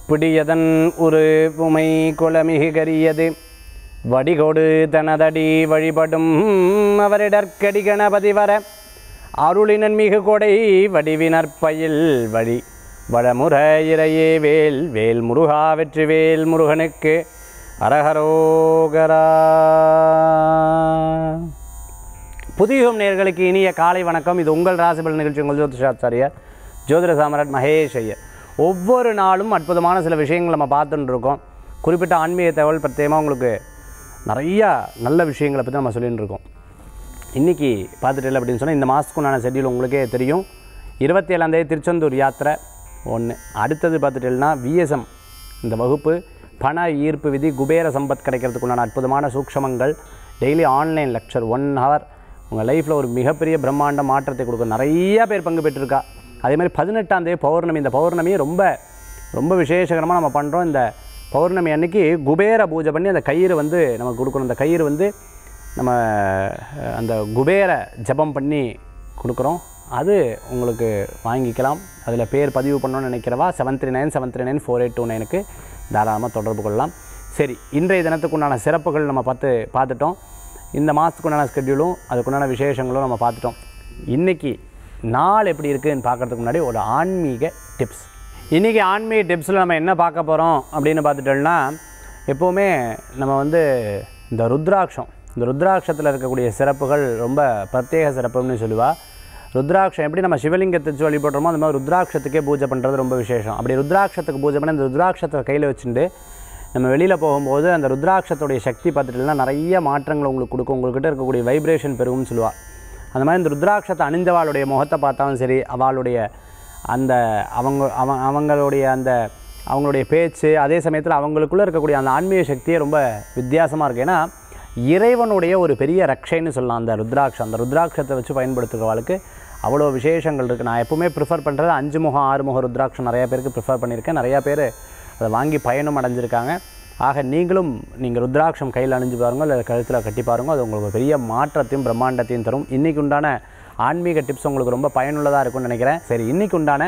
பிடியதன் ஒரு உமை குலமிகு கரியது வடிகொடு தனதடி வழிபடும் அவரிடற்கடி கணபதி வர அருளினன் மிகு கொடை வடிவினர் பயில் வழி வடமுற இறையே வேல் வேல் முருகா வெற்றி வேல் முருகனுக்கு அரஹரோகரா புதியுகம் நேர்களுக்கு இனிய காலை வணக்கம் இது உங்கள் ராசிபல் நிகழ்ச்சி உங்கள் ஜோதிஷாச்சாரியார் ஜோதிட சாமராட் மகேஷ் ஐயர் ஒவ்வொரு நாளும் அற்புதமான சில விஷயங்கள் நம்ம பார்த்துட்டு இருக்கோம் குறிப்பிட்ட ஆன்மீக தகவல் பிரத்யேகமாக உங்களுக்கு நிறையா நல்ல விஷயங்களை பற்றி நம்ம சொல்லிட்டு இருக்கோம் இன்றைக்கி பார்த்துட்டு அப்படின்னு சொன்னால் இந்த மாதத்துக்குண்டான ஷெட்யூல் உங்களுக்கே தெரியும் இருபத்தி ஏழாந்தேதி திருச்செந்தூர் யாத்திரை ஒன்று அடுத்தது பார்த்துட்டேன்னா விஎஸ்எம் இந்த வகுப்பு பண ஈர்ப்பு விதி குபேர சம்பத் கிடைக்கிறதுக்குண்டான அற்புதமான சூக்ஷமங்கள் daily online lecture one hour உங்கள் லைஃப்பில் ஒரு மிகப்பெரிய பிரம்மாண்ட மாற்றத்தை கொடுக்கும் நிறைய பேர் பங்கு பெற்றிருக்கா அதே மாதிரி பதினெட்டாம் தேதி பௌர்ணமி இந்த பௌர்ணமி ரொம்ப ரொம்ப விசேஷகரமாக நம்ம பண்ணுறோம் இந்த பௌர்ணமி அன்னைக்கு குபேர பூஜை பண்ணி அந்த கயிறு வந்து நமக்கு கொடுக்கணும் அந்த கயிறு வந்து நம்ம அஹ், அந்த குபேர ஜபம் பண்ணி கொடுக்குறோம் அது உங்களுக்கு வாங்கிக்கலாம் அதில் பேர் பதிவு பண்ணணும்னு நினைக்கிறவா seven three nine seven three nine four eight two நைனுக்கு தாராளமாக தொடர்பு கொள்ளலாம் சரி இன்றைய தினத்துக்குண்டான சிறப்புகள் நம்ம பார்த்து பார்த்துட்டோம் இந்த மாதத்துக்குண்டான ஸ்கெட்யூலும் அதுக்குண்டான விசேஷங்களும் நம்ம பார்த்துட்டோம் இன்றைக்கி நாள் எப்படி இருக்குன்னு பார்க்கறதுக்கு முன்னாடி ஒரு ஆன்மீக டிப்ஸ் இன்றைக்கி ஆன்மீக டிப்ஸில் நம்ம என்ன பார்க்க போகிறோம் அப்படின்னு பார்த்துட்டோம்னா எப்போவுமே நம்ம வந்து இந்த ருத்ராட்சம் இந்த ருத்ராட்சத்தில் இருக்கக்கூடிய சிறப்புகள் ரொம்ப பிரத்யேக சிறப்புன்னு சொல்லுவா ருத்ராட்சம் எப்படி நம்ம சிவலிங்கத்தை வச்சு வழிபடுறோமோ அந்த மாதிரி ருத்ராட்சத்துக்கே பூஜை பண்ணுறது ரொம்ப விசேஷம் அப்படி ருத்ராட்சத்துக்கு பூஜை பண்ணி அந்த ருத்ராட்சத்தை கையில் வச்சுட்டு நம்ம வெளியில் போகும்போது அந்த ருத்ராட்சத்துடைய சக்தி பார்த்துட்டுனா நிறைய மாற்றங்கள் உங்களுக்கு கொடுக்கும் உங்கள்கிட்ட இருக்கக்கூடிய வைப்ரேஷன் பெருகும்னு சொல்லுவாள் அந்த மாதிரி இந்த ருத்ராட்சத்தை அணிந்தவாளுடைய முகத்தை பார்த்தாலும் சரி அவளுடைய அந்த அவங்க அவ அவங்களுடைய அந்த அவங்களுடைய பேச்சு அதே சமயத்தில் அவங்களுக்குள்ளே இருக்கக்கூடிய அந்த ஆன்மீக சக்தியே ரொம்ப வித்தியாசமாக இருக்குது ஏன்னா இறைவனுடைய ஒரு பெரிய ரக்ஷைன்னு சொல்லலாம் அந்த ருத்ராட்சம் அந்த ருத்ராட்சத்தை வச்சு பயன்படுத்துகிறவளுக்கு அவ்வளோ விசேஷங்கள் இருக்குது நான் எப்பவுமே ப்ரிஃபர் பண்ணுறது அஞ்சு முகம் ஆறு முகம் ருத்ராட்சம் நிறைய பேருக்கு ப்ரிஃபர் பண்ணியிருக்கேன் நிறையா பேர் அதை வாங்கி பயனும் அடைஞ்சிருக்காங்க ஆக நீங்களும் நீங்கள் ருத்ராட்சம் கையில் அணிஞ்சு பாருங்க இல்லை கழுத்தில் கட்டி பாருங்க அது உங்களுக்கு பெரிய மாற்றத்தையும் பிரம்மாண்டத்தையும் தரும் இன்றைக்கு உண்டான ஆன்மீக டிப்ஸ் உங்களுக்கு ரொம்ப பயனுள்ளதாக இருக்கும்னு நினைக்கிறேன் சரி இன்னைக்கு உண்டான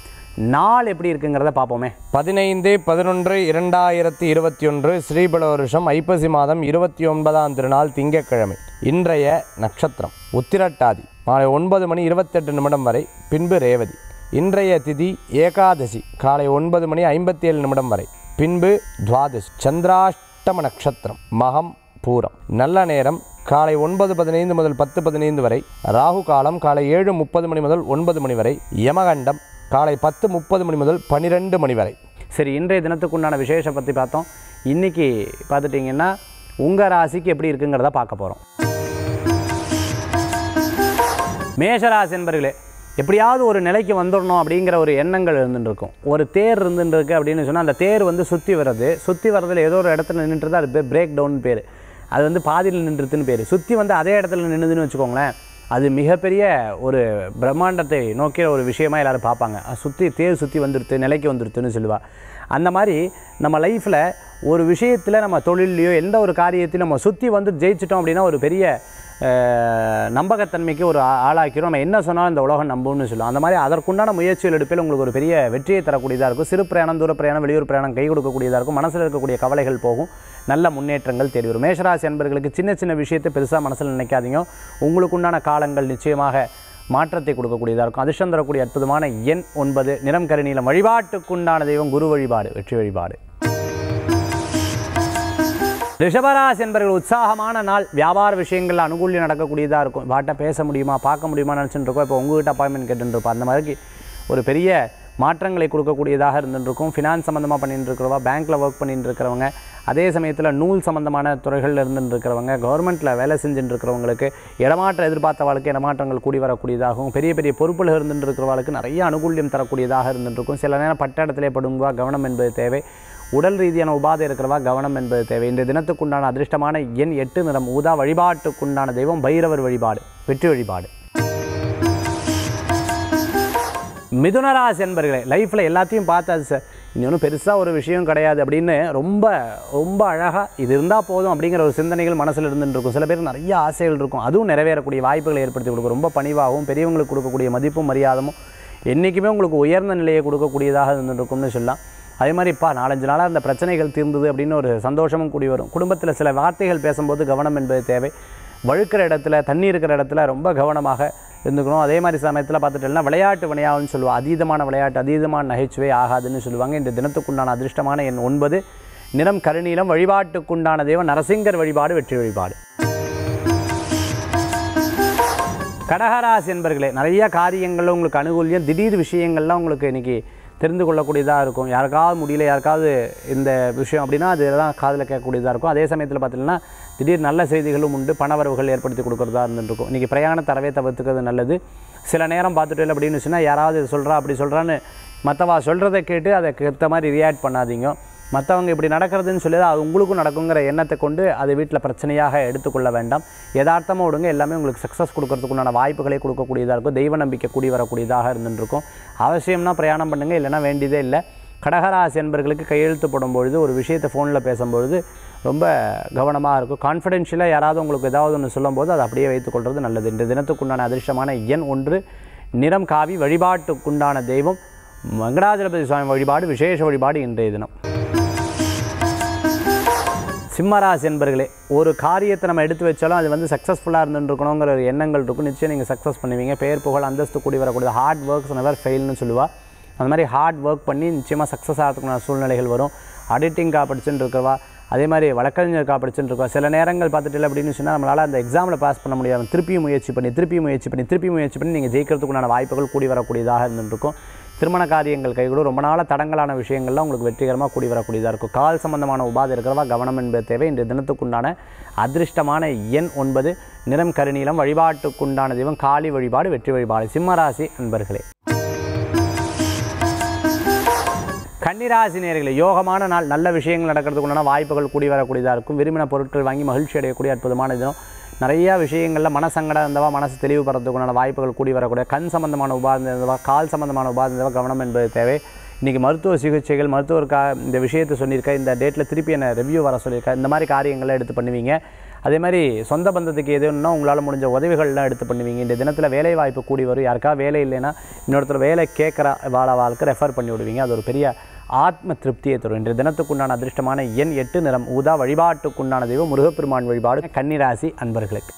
நாள் எப்படி இருக்குங்கிறத பார்ப்போமே பதினைந்து பதினொன்று இரண்டாயிரத்தி இருபத்தி ஒன்று ஸ்ரீபல வருஷம் ஐப்பசி மாதம் இருபத்தி ஒன்பதாம் திருநாள் திங்கட்கிழமை இன்றைய நட்சத்திரம் உத்திரட்டாதி மாலை ஒன்பது மணி இருபத்தெட்டு நிமிடம் வரை பின்பு ரேவதி இன்றைய திதி ஏகாதசி காலை ஒன்பது மணி ஐம்பத்தி ஏழு நிமிடம் வரை பின்பு துவாதசி சந்திராஷ்டம நட்சத்திரம் மகம் பூரம் நல்ல நேரம் காலை ஒன்பது பதினைந்து முதல் பத்து பதினைந்து வரை ராகு காலம் காலை ஏழு முப்பது மணி முதல் ஒன்பது மணி வரை யமகண்டம் காலை பத்து முப்பது மணி முதல் பன்னிரெண்டு மணி வரை சரி இன்றைய தினத்துக்குண்டான விசேஷம் பற்றி பார்த்தோம் இன்றைக்கி பார்த்துட்டிங்கன்னா உங்கள் ராசிக்கு எப்படி இருக்குங்கிறத பார்க்க போகிறோம் மேஷராசி என்பர்களே எப்படியாவது ஒரு நிலைக்கு வந்துடணும் அப்படிங்கிற ஒரு எண்ணங்கள் இருந்துட்டு இருக்கும் ஒரு தேர் இருந்துட்டு இருக்கு அப்படின்னு சொன்னால் அந்த தேர் வந்து சுற்றி வர்றது சுற்றி வர்றதுல ஏதோ ஒரு இடத்துல நின்றுட்டு அது பிரேக் டவுன் பேர் அது வந்து பாதியில் நின்றுதுன்னு பேர் சுற்றி வந்து அதே இடத்துல நின்றுதுன்னு வச்சுக்கோங்களேன் அது மிகப்பெரிய ஒரு பிரம்மாண்டத்தை நோக்கிய ஒரு விஷயமா எல்லாரும் பார்ப்பாங்க சுற்றி தேர் சுற்றி வந்துடுது நிலைக்கு வந்துடுதுன்னு சொல்லுவா அந்த மாதிரி நம்ம லைஃப்பில் ஒரு விஷயத்தில் நம்ம தொழிலையோ எந்த ஒரு காரியத்தையும் நம்ம சுற்றி வந்து ஜெயிச்சிட்டோம் அப்படின்னா ஒரு பெரிய அஹ், நம்பகத்தன்மைக்கு ஒரு ஆ- ஆளாக்கிறோம் நம்ம என்ன சொன்னாலும் இந்த உலகம் நம்பும்னு சொல்லுவோம் அந்த மாதிரி அதற்குண்டான முயற்சிகள் எடுப்பில் உங்களுக்கு ஒரு பெரிய வெற்றியை தரக்கூடியதாக இருக்கும் சிறு பிரயாணம் தூர பிரயாணம் வெளியூர் பிரயாணம் கை கொடுக்கக்கூடியதாக இருக்கும் மனசில் இருக்கக்கூடிய கவலைகள் போகும் நல்ல முன்னேற்றங்கள் தேடி வரும் மேஷராசி அன்பர்களுக்கு சின்ன சின்ன விஷயத்தை பெருசாக மனசில் நினைக்காதீங்க உங்களுக்குண்டான காலங்கள் நிச்சயமாக மாற்றத்தை கொடுக்கக்கூடியதாக இருக்கும் அதிர்ஷ்டம் தரக்கூடிய அற்புதமான எண் ஒன்பது நிறம் கருநீலம் வழிபாட்டுக்குண்டான தெய்வம் குரு வழிபாடு வெற்றி வழிபாடு ரிஷபராசி என்பவர்கள் உற்சாகமான நாள் வியாபார விஷயங்கள் அனுகூலியம் நடக்கக்கூடியதாக இருக்கும் வாட்ட பேச முடியுமா பார்க்க முடியுமா நினச்சிட்டு இருக்கோம் இப்போ உங்ககிட்ட அப்பாயின்மெண்ட் கேட்டுருப்போம் அந்த மாதிரி ஒரு பெரிய மாற்றங்களை கொடுக்கக்கூடியதாக இருந்துருக்கும் ஃபினான்ஸ் சம்மந்தமாக பண்ணிட்டு இருக்கிறவா பேங்க்கில் ஒர்க் பண்ணிட்டு இருக்கிறவங்க அதே சமயத்தில் நூல் சம்மந்தமான துறைகளில் இருந்துட்டு இருக்கிறவங்க கவர்மெண்ட்டில் வேலை செஞ்சுட்டு இருக்கிறவங்களுக்கு இடமாற்ற எதிர்பார்த்தவாளுக்கு இடமாற்றங்கள் கூடி வரக்கூடியதாகவும் பெரிய பெரிய பொறுப்பில் இருந்துட்டு இருக்கிறவளுக்கு நிறைய அனுகூல்யம் தரக்கூடியதாக இருந்துட்டு இருக்கும் சில நேரம் பட்ட இடத்திலே படுங்குவா கவனம் என்பது தேவை உடல் ரீதியான உபாதை இருக்கிறவா கவனம் என்பது தேவை இந்த தினத்துக்குண்டான அதிர்ஷ்டமான எண் எட்டு நிறம் ஊதா வழிபாட்டுக்குண்டான தெய்வம் பைரவர் வழிபாடு வெற்றி வழிபாடு மிதுனராசி என்பர்களே லைஃப்பில் எல்லாத்தையும் பார்த்தாது சார் இனி ஒன்றும் பெருசாக ஒரு விஷயம் கிடையாது அப்படின்னு ரொம்ப ரொம்ப அழகாக இது இருந்தால் போதும் அப்படிங்கிற ஒரு சிந்தனைகள் மனசில் இருந்துட்டு இருக்கும் சில பேர் நிறைய ஆசைகள் இருக்கும் அதுவும் நிறைவேறக்கூடிய வாய்ப்புகளை ஏற்படுத்தி கொடுக்கும் ரொம்ப பணிவாகவும் பெரியவங்களுக்கு கொடுக்கக்கூடிய மதிப்பும் மரியாதமும் என்றைக்குமே உங்களுக்கு உயர்ந்த நிலையை கொடுக்கக்கூடியதாக இருந்துட்டு இருக்கும்னு சொல்லலாம் அதே மாதிரி இப்போ நாலஞ்சு நாளாக அந்த பிரச்சனைகள் தீர்ந்தது அப்படின்னு ஒரு சந்தோஷமும் கூடி வரும் குடும்பத்தில் சில வார்த்தைகள் பேசும்போது கவனம் என்பது தேவை வழுக்கிற இடத்துல தண்ணி இருக்கிற இடத்துல ரொம்ப கவனமாக இருந்துக்கணும் அதே மாதிரி சமயத்தில் பார்த்துட்டோம்னா விளையாட்டு வினையாகும்னு சொல்லுவோம் அதீதமான விளையாட்டு அதீதமான நகைச்சுவை ஆகாதுன்னு சொல்லுவாங்க இந்த தினத்துக்குண்டான அதிர்ஷ்டமான எண் ஒன்பது நிறம் கருநீலம் வழிபாட்டுக்குண்டான தெய்வம் நரசிங்கர் வழிபாடு வெற்றி வழிபாடு கடகராசி என்பர்களே நிறைய காரியங்களில் உங்களுக்கு அனுகூல்யம் திடீர் விஷயங்கள்லாம் உங்களுக்கு இன்றைக்கி தெரிந்து கொள்ளக்கூடியதாக இருக்கும் யாருக்காவது முடியல யாருக்காவது இந்த விஷயம் அப்படின்னா அதெல்லாம் காதில் கேட்கக்கூடியதாக இருக்கும் அதே சமயத்தில் பார்த்தீங்கன்னா திடீர் நல்ல செய்திகளும் உண்டு பணவரவுகள் ஏற்படுத்தி கொடுக்குறதா இருந்துருக்கும் இன்றைக்கி பிரயாண தரவே தவிர்த்துக்கிறது நல்லது சில நேரம் பார்த்துட்டு இல்லை அப்படின்னு சொன்னால் யாராவது இது சொல்கிறா அப்படி சொல்கிறான்னு மற்றவா சொல்கிறத கேட்டு அதை ஏற்ற மாதிரி ரியாக்ட் பண்ணாதீங்க மற்றவங்க இப்படி நடக்கிறதுன்னு சொல்லி அது உங்களுக்கும் நடக்குங்கிற எண்ணத்தை கொண்டு அது வீட்டில் பிரச்சனையாக எடுத்துக்கொள்ள வேண்டாம் யதார்த்தமாக விடுங்க எல்லாமே உங்களுக்கு சக்ஸஸ் கொடுக்கறதுக்குண்டான வாய்ப்புகளை கொடுக்கக்கூடியதாக இருக்கும் தெய்வ நம்பிக்கை கூடி வரக்கூடியதாக இருந்துருக்கும் அவசியம்னா பிரயாணம் பண்ணுங்கள் இல்லைன்னா வேண்டியதே இல்லை கடகராசி என்பர்களுக்கு கையெழுத்து போடும் பொழுது ஒரு விஷயத்தை ஃபோனில் பேசும்பொழுது ரொம்ப கவனமாக இருக்கும் கான்ஃபிடென்ஷியலாக யாராவது உங்களுக்கு ஏதாவது ஒன்று சொல்லும்போது அதை அப்படியே வைத்துக்கொள்வது நல்லது இந்த தினத்துக்குண்டான அதிர்ஷ்டமான எண் ஒன்று நிறம் காவி வழிபாட்டுக்குண்டான தெய்வம் வெங்கடாஜலபதி சுவாமி வழிபாடு விசேஷ வழிபாடு இன்றைய தினம் சிம்மராசி என்பர்களே ஒரு காரியத்தை நம்ம எடுத்து வச்சாலும் அது வந்து சக்ஸஸ்ஃபுல்லாக இருந்துருக்கணுங்கிற ஒரு எண்ணங்கள் இருக்கும் நிச்சயம் நீங்கள் சக்ஸஸ் பண்ணுவீங்க பெயர் புகழ் அந்தஸ்து கூடி வரக்கூடியது ஹார்ட் ஒர்க்ஸ் நெவர் ஃபெயில்னு சொல்லுவா அந்த மாதிரி ஹார்ட் ஒர்க் பண்ணி நிச்சயமாக சக்ஸஸ் ஆகிறதுக்கான சூழ்நிலைகள் வரும் அடிட்டிங்காக படிச்சுட்டு இருக்கவா அதே மாதிரி வழக்கறிஞருக்காக படிச்சுட்டு இருக்கவா சில நேரங்கள் பார்த்துட்டு இல்லை அப்படின்னு சொன்னால் நம்மளால் அந்த எக்ஸாமில் பாஸ் பண்ண முடியாது திருப்பியும் முயற்சி பண்ணி திருப்பியும் முயற்சி பண்ணி திருப்பியும் முயற்சி பண்ணி நீங்கள் ஜெயிக்கிறதுக்குண்டான வாய்ப்புகள் கூடி வரக்கூடியதாக இருந்துருக்கும் திருமண காரியங்கள் கைகூடும் ரொம்ப நாளாக தடங்கலான விஷயங்கள்லாம் உங்களுக்கு வெற்றிகரமாக கூடி வரக்கூடியதாக இருக்கும் கால் சம்பந்தமான உபாதை இருக்கிறவா கவனம் என்பது தேவை இன்றைய தினத்துக்குண்டான அதிர்ஷ்டமான எண் ஒன்பது நிறம் கருநீலம் வழிபாட்டுக்குண்டான தெய்வம் காளி வழிபாடு வெற்றி வழிபாடு சிம்மராசி அன்பர்களே கன்னிராசி நேர்களே யோகமான நாள் நல்ல விஷயங்கள் நடக்கிறதுக்குண்டான வாய்ப்புகள் கூடி வரக்கூடியதாக இருக்கும் விரும்பின பொருட்கள் வாங்கி மகிழ்ச்சி அடையக்கூடிய அற்புதமான தினம் நிறையா விஷயங்களில் மனசங்கடம் இருந்தவா மனசு தெளிவு பெறதுக்குண்டான வாய்ப்புகள் கூடி வரக்கூடிய கண் சம்பந்தமான உபாதை இருந்தவா கால் சம்பந்தமான உபாதை இருந்தவா கவனம் என்பது தேவை இன்றைக்கி மருத்துவ சிகிச்சைகள் மருத்துவருக்கா இந்த விஷயத்தை சொல்லியிருக்கேன் இந்த டேட்டில் திருப்பி என்ன ரிவ்யூ வர சொல்லியிருக்கேன் இந்த மாதிரி காரியங்களை எடுத்து பண்ணுவீங்க அதே மாதிரி சொந்த பந்தத்துக்கு எதுன்னா உங்களால் முடிஞ்ச உதவிகள்லாம் எடுத்து பண்ணுவீங்க இந்த தினத்தில் வேலை வாய்ப்பு கூடி வரும் யாருக்கா வேலை இல்லைன்னா இன்னொருத்தர் வேலை கேட்குற வாழ வாழ்க்கை ரெஃபர் பண்ணி விடுவீங்க அது ஒரு பெரிய ஆத்ம திருப்தியை தரும் இன்றைய தினத்துக்குண்டான அதிர்ஷ்டமான எண் எட்டு நிறம் ஊதா வழிபாட்டுக்குண்டான தெய்வம் முருகப்பெருமான் வழிபாடு கன்னிராசி அன்பர்களுக்கு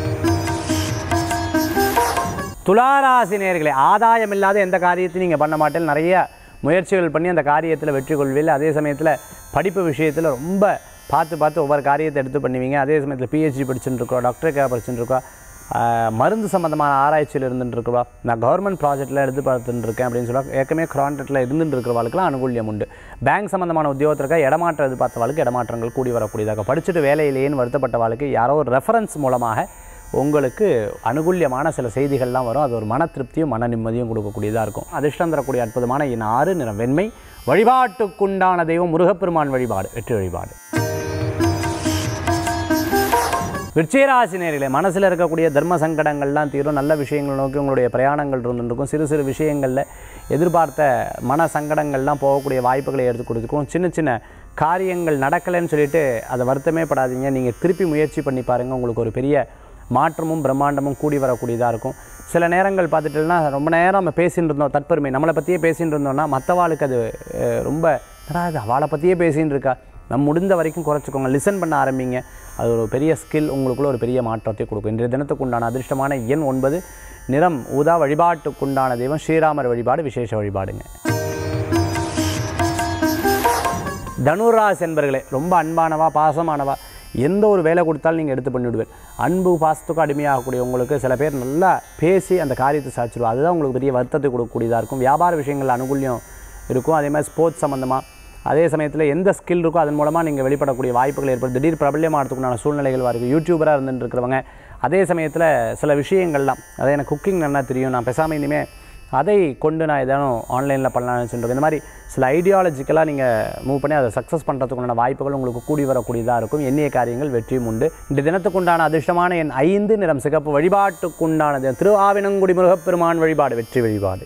துளாராசி நேர்களே ஆதாயம் இல்லாத எந்த காரியத்தையும் நீங்கள் பண்ண மாட்டேன் நிறைய முயற்சிகள் பண்ணி அந்த காரியத்தில் வெற்றி கொள்வீர்கள் அதே சமயத்தில் படிப்பு விஷயத்தில் ரொம்ப பார்த்து பார்த்து ஒவ்வொரு காரியத்தை எடுத்து பண்ணுவீங்க அதே சமயத்தில் பிஹெச்டி படிச்சுட்டு இருக்கோம் டாக்டருக்காக படிச்சுட்டு இருக்கோம் ஆஹ், மருந்து சம்மந்தமான ஆராய்ச்சியில் இருந்துட்டு இருக்கவா நான் கவர்மெண்ட் ப்ராஜெக்ட்டில் எடுத்து பார்த்துட்டு இருக்கேன் அப்படின்னு சொல்லுவாங்க ஏற்கனவே கான்ட்ராக்டில் இருந்துட்டு இருக்கிறவளுக்குலாம் அனுகூல்யம் உண்டு பேங்க் சம்மந்தமான உத்தியோகத்திற்காக இடமாற்றம் எதிர்பார்த்தவாளுக்கு இடமாற்றங்கள் கூடி வரக்கூடியதாக படிச்சுட்டு வேலையிலேன்னு வருத்தப்பட்ட வாழ்க்கை யாரோ ஒரு ரெஃபரன்ஸ் மூலமாக உங்களுக்கு அனுகூல்யமான சில செய்திகள்லாம் வரும் அது ஒரு மன திருப்தியும் மன நிம்மதியும் கொடுக்கக்கூடியதாக இருக்கும் அதிர்ஷ்டம் தரக்கூடிய அற்புதமான என் ஆறு நிறம் வெண்மை வழிபாட்டுக்குண்டான தெய்வம் முருகப்பெருமான் வழிபாடு வெற்றி வழிபாடு விருச்சிகராசி நேரிலே மனசில் இருக்கக்கூடிய தர்ம சங்கடங்கள்லாம் தீரும் நல்ல விஷயங்கள் நோக்கி உங்களுடைய பிரயாணங்கள் இருந்துருக்கும் சிறு சிறு விஷயங்களில் எதிர்பார்த்த மன சங்கடங்கள்லாம் போகக்கூடிய வாய்ப்புகளை எடுத்து கொடுத்துருக்கும் சின்ன சின்ன காரியங்கள் நடக்கலைன்னு சொல்லிட்டு அதை வருத்தமே படாதீங்க நீங்கள் திருப்பி முயற்சி பண்ணி பாருங்கள் உங்களுக்கு ஒரு பெரிய மாற்றமும் பிரம்மாண்டமும் கூடி வரக்கூடியதாக இருக்கும் சில நேரங்கள் பார்த்துட்டோம்னா ரொம்ப நேரம் நம்ம பேசின்னு இருந்தோம் தற்பெருமை நம்மளை பற்றியே பேசின்னு இருந்தோம்னா மற்றவாளுக்கு அது அஹ், ரொம்ப என்னடா இது அவளை பற்றியே பேசின்னு இருக்கா நம்ம முடிந்த வரைக்கும் குறைச்சிக்கோங்க லிசன் பண்ண ஆரம்பிங்க அது ஒரு பெரிய ஸ்கில் உங்களுக்குள்ள ஒரு பெரிய மாற்றத்தை கொடுக்கும் இன்றைய தினத்துக்கு உண்டான அதிர்ஷ்டமான எண் ஒன்பது நிறம் ஊதா வழிபாட்டுக்குண்டான தெய்வம் ஸ்ரீராமர் வழிபாடு விசேஷ வழிபாடுங்க தனுராஸ் என்பர்களே ரொம்ப அன்பானவா பாசமானவா எந்த ஒரு வேலை கொடுத்தாலும் நீங்கள் எடுத்து பண்ணிவிடுவேன் அன்பு பாசத்துக்கும் அடிமையாகக்கூடிய உங்களுக்கு சில பேர் நல்லா பேசி அந்த காரியத்தை சாச்சிடுவோம் அதுதான் உங்களுக்கு பெரிய வருத்தத்தை கொடுக்கக்கூடியதாக இருக்கும் வியாபார விஷயங்கள் அனுகூல்யம் இருக்கும் அதே மாதிரி ஸ்போர்ட்ஸ் சம்மந்தமாக அதே சமயத்தில் எந்த ஸ்கில் இருக்கோ அதன் மூலமாக நீங்கள் வெளிப்படக்கூடிய வாய்ப்புகள் ஏற்படும் திடீர் பிரபல்யமாகிறதுக்குண்டான சூழ்நிலைகள் வரும் யூடியூபராக இருந்துட்டு இருக்கிறவங்க அதே சமயத்தில் சில விஷயங்கள்லாம் அதே எனக்கு குக்கிங் நல்லா தெரியும் நான் பேசாமல் இனிமேல் அதை கொண்டு நான் ஏதானும் ஆன்லைனில் பண்ணலாம்னு சொல்கிறேன் இந்த மாதிரி சில ஐடியாலஜிக்கலாக நீங்கள் மூவ் பண்ணி அதை சக்ஸஸ் பண்ணுறதுக்குண்டான வாய்ப்புகள் உங்களுக்கு கூடி வரக்கூடியதாக இருக்கும் எண்ணிய காரியங்கள் வெற்றியும் உண்டு இந்த தினத்துக்குண்டான அதிர்ஷ்டமான என் ஐந்து நிறம் சிகப்பு வழிபாட்டுக்குண்டானது திரு ஆவினங்குடி முருகப்பெருமான் வழிபாடு வெற்றி வழிபாடு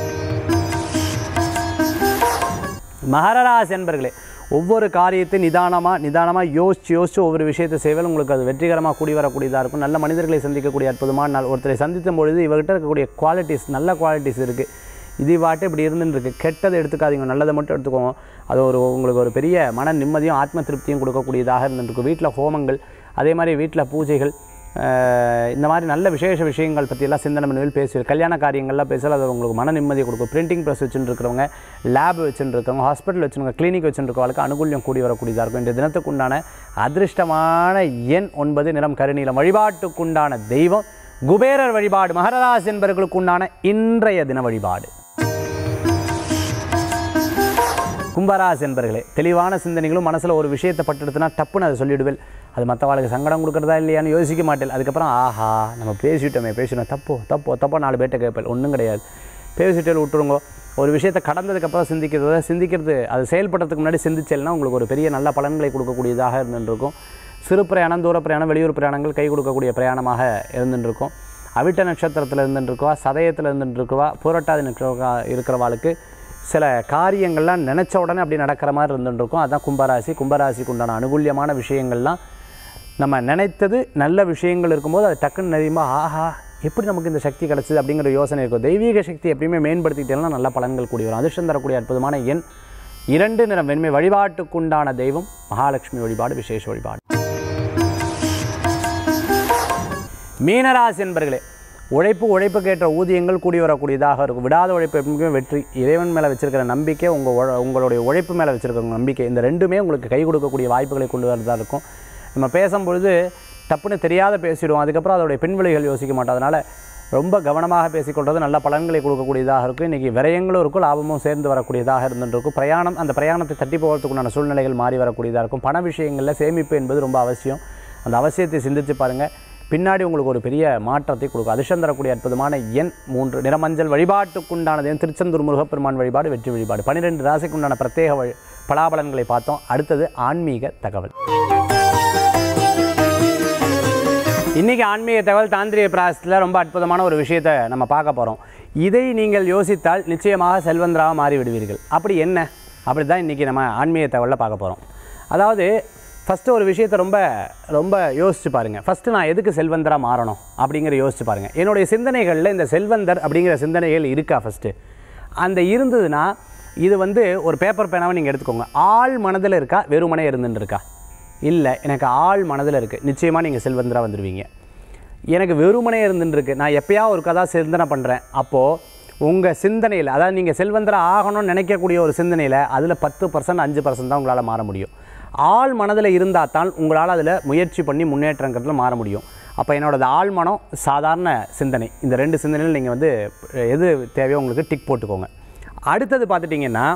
மகரராசி என்பர்களே ஒவ்வொரு காரியத்தை நிதானமாக நிதானமாக யோசிச்சு யோசிச்சு ஒவ்வொரு விஷயத்தை செய்வது உங்களுக்கு அது வெற்றிகரமாக கூடி வரக்கூடியதாக இருக்கும் நல்ல மனிதர்களை சந்திக்கக்கூடிய அற்புதமான நாள் ஒருத்தரை சந்திக்கும் பொழுது இவர்கிட்ட இருக்கக்கூடிய குவாலிட்டிஸ் நல்ல குவாலிட்டிஸ் இருக்குது இது வாட்டு இப்படி இருந்துட்டு இருக்கு கெட்டதை எடுத்துக்காதீங்க நல்லதை மட்டும் எடுத்துக்கோங்க அது ஒரு உங்களுக்கு ஒரு பெரிய மன நிம்மதியும் ஆத்ம திருப்தியும் கொடுக்கக்கூடியதாக இருந்துருக்கு வீட்டில் ஹோமங்கள் அதே மாதிரி வீட்டில் பூஜைகள் ஆஹ் இந்த மாதிரி நல்ல விசேஷ விஷயங்கள் பற்றியெல்லாம் சிந்தனை பண்ணுவேல் பேசுவேன் கல்யாண காரியங்கள்லாம் பேசல அது உங்களுக்கு மன நிம்மதியை கொடுக்கும் பிரிண்டிங் ப்ரெஸ் வச்சுட்டு இருக்கிறவங்க லேப் வச்சுட்டு இருக்கவங்க ஹாஸ்பிட்டல் வச்சுருக்க கிளினிக் வச்சுட்டு இருக்கவங்களுக்கு அனுகூல்யம் கூடி வரக்கூடியதாக இருக்கும் இந்த தினத்துக்கு உண்டான அதிர்ஷ்டமான எண் ஒன்பது நிறம் கருநீலம் வழிபாட்டுக்குண்டான தெய்வம் குபேரர் வழிபாடு மகரராசி என்பவர்களுக்கு உண்டான இன்றைய தின வழிபாடு கும்பராசி என்பர்களே தெளிவான சிந்தனைகளும் மனசில் ஒரு விஷயத்தை பட்டுடுத்துனா டப்புன்னு அதை சொல்லிடுவேன் அது மற்றவாளுக்கு சங்கடம் கொடுக்குறதா இல்லையான்னு யோசிக்க மாட்டேன் அதுக்கப்புறம் ஆஹா நம்ம பேசிட்டோமே பேசினோம் தப்போ தப்போ தப்போ நாலு பேர்ட்ட கேட்பேன் ஒன்றும் கிடையாது பேசிட்டே விட்டுருங்க ஒரு விஷயத்தை கடந்ததுக்கப்புறம் சிந்திக்கிறத சிந்திக்கிறது அது செயல்படுறதுக்கு முன்னாடி சிந்திச்சேன்னா உங்களுக்கு ஒரு பெரிய நல்ல பலன்களை கொடுக்கக்கூடியதாக இருந்துருக்கும் சிறு பிரயாணம் தூர பிரயாணம் வெளியூர் பிரயாணங்கள் கை கொடுக்கக்கூடிய பிரயாணமாக இருந்துருக்கும் அவிட்ட நட்சத்திரத்தில் இருந்துருக்குவா சதயத்தில் இருந்துருக்குவா புரட்டாதி நட்சத்திர இருக்கிறவாளுக்கு சில காரியங்கள்லாம் நினச்ச உடனே அப்படி நடக்கிற மாதிரி இருந்துருக்கும் அதான் கும்பராசி கும்பராசிக்கு உண்டான அனுகூல்யமான விஷயங்கள்லாம் நம்ம நினைத்தது நல்ல விஷயங்கள் இருக்கும்போது அது டக்குன்னு நிறையுமா ஆஹா எப்படி நமக்கு இந்த சக்தி கிடச்சிது அப்படிங்கிற யோசனை இருக்கும் தெய்வீக சக்தி எப்பயுமே மேம்படுத்திக்கிட்டேன்னா நல்ல பலன்கள் கூடி வரும் அதிர்ஷ்டம் தரக்கூடிய அற்புதமான எண் இரண்டு நிறம் வெண்மை வழிபாட்டுக்குண்டான தெய்வம் மகாலட்சுமி வழிபாடு விசேஷ வழிபாடு மீனராசி என்பர்களே உழைப்பு உழைப்புக்கேற்ற ஊதியங்கள் கூடி வரக்கூடியதாக இருக்கும் விடாத உழைப்பு எப்பவுமே வெற்றி இறைவன் மேலே வச்சிருக்கிற நம்பிக்கை உங்கள் உழ உங்களுடைய உழைப்பு மேலே வச்சிருக்கிற நம்பிக்கை இந்த ரெண்டுமே உங்களுக்கு கை கொடுக்கக்கூடிய வாய்ப்புகளை கொண்டு வரதா இருக்கும் நம்ம பேசும்பொழுது டப்புன்னு தெரியாத பேசிடுவோம் அதுக்கப்புறம் அதோடைய பின்விளைகள் யோசிக்க மாட்டோம் அதனால் ரொம்ப கவனமாக பேசிக்கொள்வது நல்ல பலன்களை கொடுக்கக்கூடியதாக இருக்கும் இன்றைக்கி விரயங்களும் இருக்கும் லாபமும் சேர்ந்து வரக்கூடியதாக இருந்துருக்கும் பிரயாணம் அந்த பிரயாணத்தை தட்டி போகிறதுக்குண்டான சூழ்நிலைகள் மாறி வரக்கூடியதாக இருக்கும் பண விஷயங்களில் சேமிப்பு என்பது ரொம்ப அவசியம் அந்த அவசியத்தை சிந்திச்சு பாருங்கள் பின்னாடி உங்களுக்கு ஒரு பெரிய மாற்றத்தை கொடுக்கும் அதிர்ஷ்டம் தரக்கூடிய அற்புதமான எண் மூன்று நிறமஞ்சள் வழிபாட்டுக்குண்டானது எண் திருச்செந்தூர் முருகப்பெருமான் வழிபாடு வெற்றி வழிபாடு பன்னிரெண்டு ராசிக்குண்டான பிரத்யேக வழி பலாபலன்களை பார்த்தோம் அடுத்தது ஆன்மீக தகவல் இன்றைக்கி ஆன்மீக தகவல் தாந்திரிய பிராசத்தில் ரொம்ப அற்புதமான ஒரு விஷயத்தை நம்ம பார்க்க போகிறோம் இதை நீங்கள் யோசித்தால் நிச்சயமாக செல்வந்தராக மாறி விடுவீர்கள் அப்படி என்ன அப்படி தான் இன்றைக்கி நம்ம ஆன்மீக தகவலில் பார்க்க போகிறோம் அதாவது ஃபஸ்ட்டு ஒரு விஷயத்தை ரொம்ப ரொம்ப யோசிச்சு பாருங்கள் ஃபஸ்ட்டு நான் எதுக்கு செல்வந்தராக மாறணும் அப்படிங்கிற யோசிச்சு பாருங்கள் என்னுடைய சிந்தனைகளில் இந்த செல்வந்தர் அப்படிங்கிற சிந்தனைகள் இருக்கா ஃபஸ்ட்டு அந்த இருந்ததுன்னா இது வந்து ஒரு பேப்பர் பேனாவை நீங்கள் எடுத்துக்கோங்க ஆள் மனதில் இருக்கா வெறுமனே இருந்துன்னு இருக்கா இல்லை எனக்கு ஆள் மனதில் இருக்குது நிச்சயமாக நீங்கள் செல்வந்தராக வந்துடுவீங்க எனக்கு வெறுமனே இருந்துன்னு இருக்கு நான் எப்பயாவது ஒரு கதா சிந்தனை பண்ணுறேன் அப்போது உங்கள் சிந்தனையில் அதாவது நீங்கள் செல்வந்தராக ஆகணும்னு நினைக்கக்கூடிய ஒரு சிந்தனையில் அதில் பத்து பர்சன்ட் அஞ்சு பர்சன்ட் தான் உங்களால் மாற முடியும் ஆள் மனதில் இருந்தால் தான் உங்களால் அதில் முயற்சி பண்ணி முன்னேற்றங்கிறதுல மாற முடியும் அப்போ என்னோடது ஆள் மனம் சாதாரண சிந்தனை இந்த ரெண்டு சிந்தனையில் நீங்கள் வந்து எது தேவையோ உங்களுக்கு டிக் போட்டுக்கோங்க அடுத்தது பார்த்துட்டிங்கன்னா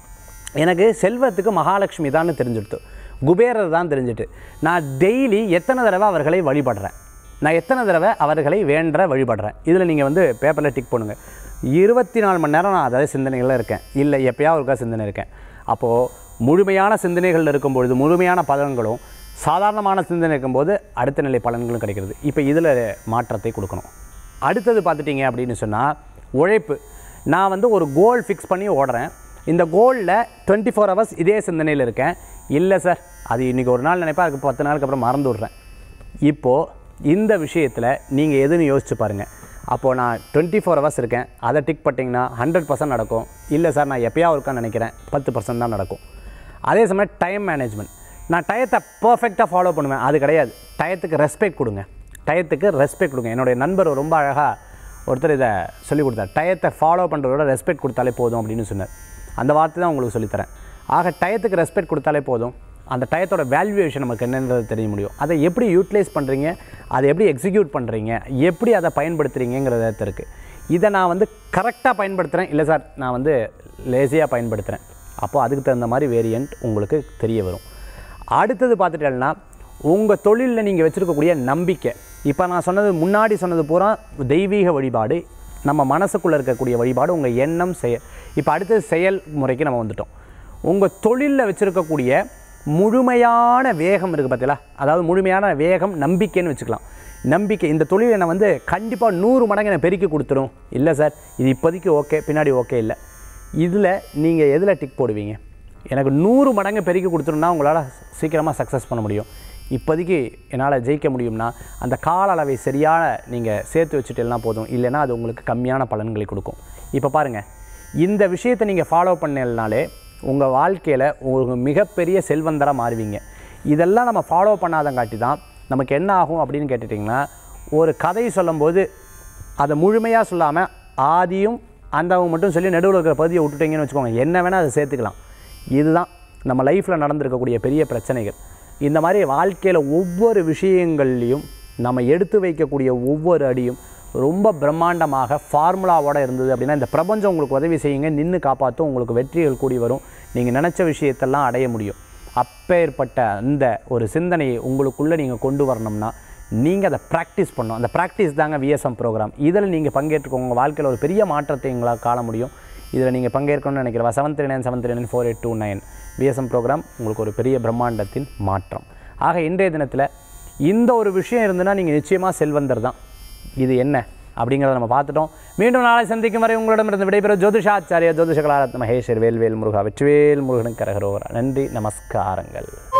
எனக்கு செல்வத்துக்கு மகாலட்சுமி தான் தெரிஞ்சுடுத்து குபேரர் தான் தெரிஞ்சுட்டு நான் டெய்லி எத்தனை தடவை அவர்களை வழிபடுறேன் நான் எத்தனை தடவை அவர்களை வேண்ட வழிபடுறேன் இதில் நீங்கள் வந்து பேப்பரில் டிக் பண்ணுங்கள் இருபத்தி நாலு மணி நேரம் நான் அதே சிந்தனைகளில் இருக்கேன் இல்லை எப்பயாவது ஒருக்கா சிந்தனை இருக்கேன் அப்போது முழுமையான சிந்தனைகள் இருக்கும்பொழுது முழுமையான பலன்களும் சாதாரணமான சிந்தனை இருக்கும்போது அடுத்த நிலை பலன்களும் கிடைக்கிறது இப்போ இதில் மாற்றத்தை கொடுக்கணும் அடுத்தது பார்த்துட்டிங்க அப்படின்னு சொன்னால் உழைப்பு நான் வந்து ஒரு கோல் ஃபிக்ஸ் பண்ணி ஓடுறேன் இந்த கோலில் டுவெண்ட்டி ஃபோர் ஹவர்ஸ் இதே சிந்தனையில் இருக்கேன் இல்லை சார் அது இன்றைக்கி ஒரு நாள் நினைப்பேன் அதுக்கு பத்து நாளுக்கு அப்புறம் மறந்து விட்றேன் இப்போது இந்த விஷயத்தில் நீங்கள் எதுன்னு யோசிச்சு பாருங்கள் அப்போது நான் டுவெண்ட்டி ஃபோர் ஹவர்ஸ் இருக்கேன் அதை டிக் பண்ணிங்கன்னா ஹண்ட்ரட் பர்சன்ட் நடக்கும் இல்லை சார் நான் எப்பயாவது இருக்கான்னு நினைக்கிறேன் பத்து பர்சன்ட் தான் நடக்கும் அதே சமயம் டைம் மேனேஜ்மெண்ட் நான் டயத்தை பர்ஃபெக்டாக ஃபாலோ பண்ணுவேன் அது கிடையாது டயத்துக்கு ரெஸ்பெக்ட் கொடுங்க டயத்துக்கு ரெஸ்பெக்ட் கொடுங்க என்னுடைய நண்பர் ரொம்ப அழகாக ஒருத்தர் இதை சொல்லிக் கொடுத்தார் டயத்தை ஃபாலோ பண்ணுறதோட ரெஸ்பெக்ட் கொடுத்தாலே போதும் அப்படின்னு சொன்னார் அந்த வார்த்தை தான் உங்களுக்கு சொல்லித்தரேன் ஆக டயத்துக்கு ரெஸ்பெக்ட் கொடுத்தாலே போதும் அந்த டயத்தோட வேல்யூவேஷன் நமக்கு என்னன்றது தெரிய முடியும் அதை எப்படி யூட்டிலைஸ் பண்ணுறீங்க அதை எப்படி எக்ஸிக்யூட் பண்ணுறீங்க எப்படி அதை பயன்படுத்துகிறீங்கிறத இருக்குது இதை நான் வந்து கரெக்டாக பயன்படுத்துகிறேன் இல்லை சார் நான் வந்து லேசியாக பயன்படுத்துகிறேன் அப்போ அதுக்கு தகுந்த மாதிரி வேரியண்ட் உங்களுக்கு தெரிய வரும் அடுத்தது பார்த்துட்டேன்னா உங்கள் தொழிலில் நீங்கள் வச்சுருக்கக்கூடிய நம்பிக்கை இப்போ நான் சொன்னது முன்னாடி சொன்னது பூரா தெய்வீக வழிபாடு நம்ம மனசுக்குள்ளே இருக்கக்கூடிய வழிபாடு உங்கள் எண்ணம் செயல் இப்போ அடுத்தது செயல்முறைக்கு நம்ம வந்துட்டோம் உங்கள் தொழிலில் வச்சுருக்கக்கூடிய முழுமையான வேகம் இருக்குது பார்த்தீங்களா அதாவது முழுமையான வேகம் நம்பிக்கைன்னு வச்சுக்கலாம் நம்பிக்கை இந்த தொழில் என்னை வந்து கண்டிப்பாக நூறு மடங்கு என்னை பெருக்கி கொடுத்துரும் இல்லை சார் இது இப்போதைக்கு ஓகே பின்னாடி ஓகே இல்லை இதில் நீங்கள் எதில் டிக் போடுவீங்க எனக்கு நூறு மடங்கு பெருக்கி கொடுத்துருன்னா உங்களால் சீக்கிரமாக சக்ஸஸ் பண்ண முடியும் இப்போதைக்கு என்னால் ஜெயிக்க முடியும்னா அந்த கால அளவை சரியான நீங்கள் சேர்த்து வச்சுட்டேன்னா போதும் இல்லைன்னா அது உங்களுக்கு கம்மியான பலன்களை கொடுக்கும் இப்போ பாருங்கள் இந்த விஷயத்தை நீங்கள் ஃபாலோ பண்ணலனாலே உங்கள் வாழ்க்கையில் உங்களுக்கு மிகப்பெரிய செல்வந்தராக மாறுவீங்க இதெல்லாம் நம்ம ஃபாலோ பண்ணாதங்காட்டி தான் நமக்கு என்ன ஆகும் அப்படின்னு கேட்டுட்டிங்கன்னா ஒரு கதை சொல்லும்போது அதை முழுமையாக சொல்லாமல் ஆதியும் அந்தவும் மட்டும் சொல்லி நடுவில் இருக்கிற பகுதியை விட்டுட்டீங்கன்னு வச்சுக்கோங்க என்ன வேணால் அதை சேர்த்துக்கலாம் இதுதான் நம்ம லைஃப்பில் நடந்திருக்கக்கூடிய பெரிய பிரச்சனைகள் இந்த மாதிரி வாழ்க்கையில் ஒவ்வொரு விஷயங்கள்லையும் நம்ம எடுத்து வைக்கக்கூடிய ஒவ்வொரு அடியும் ரொம்ப பிரம்மாண்டமாக ஃபார்முலாவோட இருந்தது அப்படின்னா இந்த பிரபஞ்சம் உங்களுக்கு உதவி செய்யுங்க நின்று காப்பாற்றும் உங்களுக்கு வெற்றிகள் கூடி வரும் நீங்கள் நினச்ச விஷயத்தெல்லாம் அடைய முடியும் அப்பேற்பட்ட அந்த ஒரு சிந்தனையை உங்களுக்குள்ளே நீங்கள் கொண்டு வரணும்னா நீங்கள் அதை ப்ராக்டிஸ் பண்ணணும் அந்த ப்ராக்டிஸ் தாங்க விஎஸ்எம் ப்ரோக்ராம் இதில் நீங்கள் பங்கேற்றுக்கோங்க உங்கள் வாழ்க்கையில் ஒரு பெரிய மாற்றத்தை உங்களால் காண முடியும் இதில் நீங்கள் பங்கேற்கணும்னு நினைக்கிறவா seven three nine seven three nine four eight two nine VSM program உங்களுக்கு ஒரு பெரிய பிரம்மாண்டத்தின் மாற்றம் ஆக இன்றைய தினத்தில் இந்த ஒரு விஷயம் இருந்துன்னா நீங்கள் நிச்சயமாக செல்வந்தர் தான் இது என்ன அப்படிங்கிறத நம்ம பார்த்துட்டோம் மீண்டும் நாளை சந்திக்கும் வரை உங்களிடமிருந்து விடைபெறும் ஜோதிஷாச்சாரிய ஜோதிஷ கலாரத் மகேஸ்வர் வேல்வேல் முருகா வெற்றிவேல் முருகனுக்கு கரகரோவரா நன்றி நமஸ்காரங்கள்